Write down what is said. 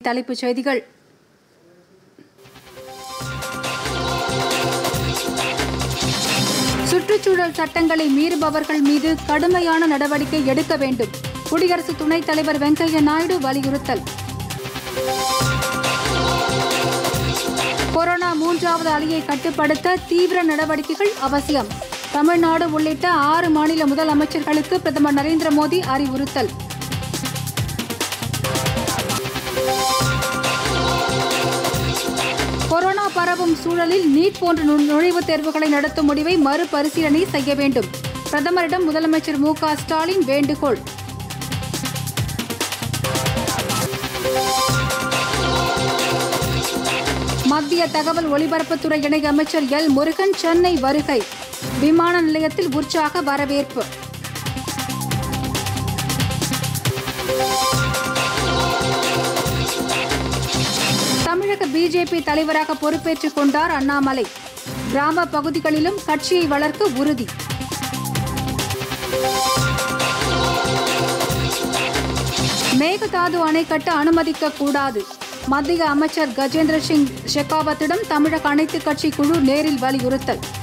தலைப்புச் செய்திகள் சுற்றுச்சூழல் சட்டங்களை மீறுபவர்கள் மீது கடுமையான நடவடிக்கை எடுக்க வேண்டும் குடியரசு துணைத் தலைவர் வெங்கையா நாயுடு வலியுறுத்தல் கொரோனா மூன்றாவது அலையை கட்டுப்படுத்த தீவிர நடவடிக்கைகள் அவசியம் தமிழ்நாடு உள்ளிட்ட ஆறு மாநில முதலமைச்சர்களுக்கு பிரதமர் நரேந்திர மோடி அறிவுறுத்தல் கொரோனா பரவும் சூழலில் நீட் போன்ற நு- நுழைவுத் தேர்வுகளை நடத்தும் முடிவை மறுபரிசீலனை செய்ய வேண்டும் பிரதமரிடம் முதலமைச்சர் மு க ஸ்டாலின் வேண்டுகோள் மத்திய தகவல் ஒலிபரப்புத்துறை இணை அமைச்சர் எல் முருகன் சென்னை வருகை விமான நிலையத்தில் உற்சாக வரவேற்பு தமிழக பிஜேபி தலைவராக பொறுப்பேற்றுக் கொண்டார் அண்ணாமலை கிராம பகுதிகளிலும் கட்சியை வளர்க்க உறுதி மேகதாது அணை கட்ட அனுமதிக்க கூடாது மத்திய அமைச்சர் கஜேந்திர சிங் ஷெகாவத்திடம் தமிழக அனைத்துக் கட்சி குழு நேரில் வலியுறுத்தல்